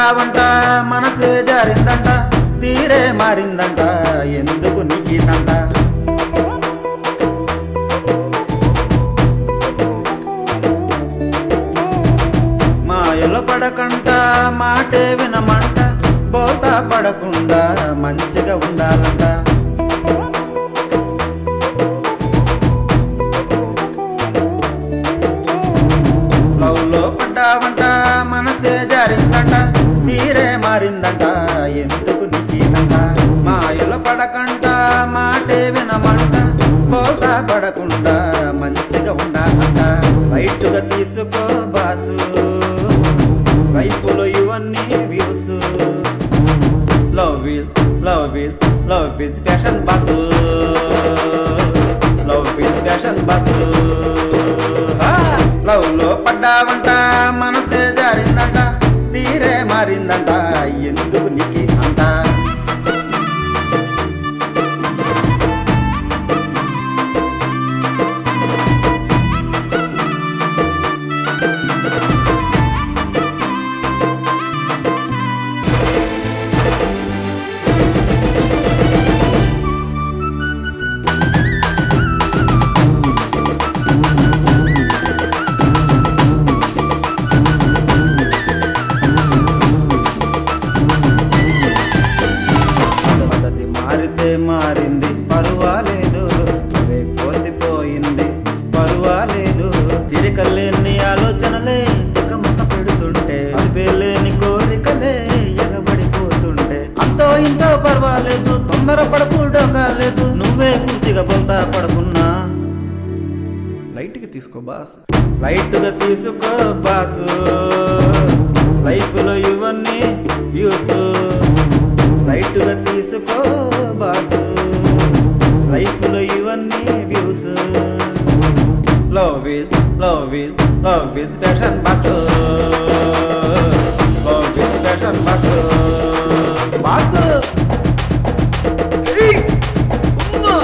పడ్డావంట మనసే జారిందంట తీరే మారిందంట ఎందుకు నీకిదంట మాయలో పడకంట మాటే వినమంట బోతా పడకుండా మంచిగా ఉండాలంట లవ్ లో పడ్డావంట మనసే జారిందంట తీరే మారిందంట ఎందుకు నీకిదంట మాయలో పడకంట మాటే వినమంట బోతా పడకుండా మంచిగా ఉండాలంట రైటుగా తీసుకో బాసు వైపులో ఇవన్నీ views love is love is love is fashion boss love is fashion boss love లో పడ్డావంట మనసే జారిందంట తీరే మారిందంట ఎందుకు నీకి అంట పద్ధతి మారితే మారింది పర్వాలేదు ఇవే పోతి పోయింది పర్వాలేదు తిరకలేని ఆలోచనలే తికమక పెడుతుంటే అదిపేలేని కోరికలే ఎగబడిపోతుంటే అంతో ఇంతో పర్వాలేదు తొందర పడకూడో కాలేదు నువ్వే పూర్తిగా బొల్తా పడకున్నా లైట్గా తీసుకో బాస్ లైట్ గా తీసుకో బాసు లైఫ్ లో ఇవన్నీ వ్యూస్ లైట్ గా తీసుకో బాసు లైఫ్ లో ఇవన్నీ views love is love is love is fashion boss love is fashion boss boss ఏయ్! కుమ్మ!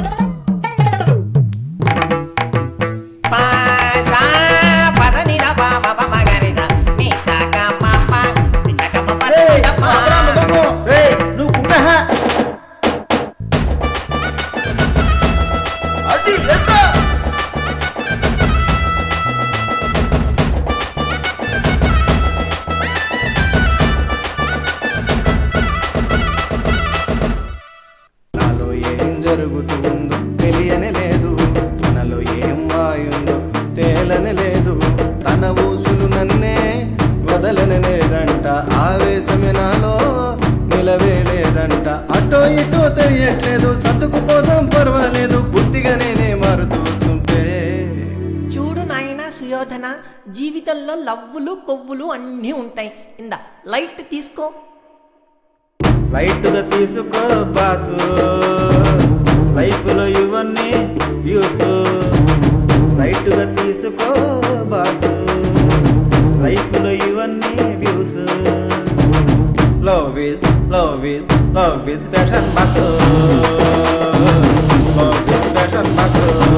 పాసా పదని ద పా మ ప మ గ రి స ని స గ మ ప ని స గ మ ప ని ఏయ్! ద ప ఆగ్రా మగంగు! ఏయ్! నువ్వు కుమ్మేహ! అది వేసుకో! నాలో ఏం జరుగుతుందో తెలియనే లేదు తనలో ఏం వాయుందో తేలనే లేదు తన ఊసులు నన్నే వదలనే లేదంట ఆవేశమే నాలో నిలవే లేదంట అటో ఇటో తెలియట్లేదు సర్దుకుపోదాం పర్వాలేదు బుద్ధిగా నేనే మారుతూ వస్తుంటే చూడు నాయనా సుయోధన జీవితంలో లవ్వులు కొవ్వులు అన్నీ ఉంటాయి ఇంద లైట్ తీసుకో లైట్ గా తీసుకో బాసు లైఫ్ లో ఇవన్నీ వ్యూస్ లైట్ గా తీసుకో బాసు లైఫ్ లో ఇవన్నీ views love is love is love is fashion boss love is fashion boss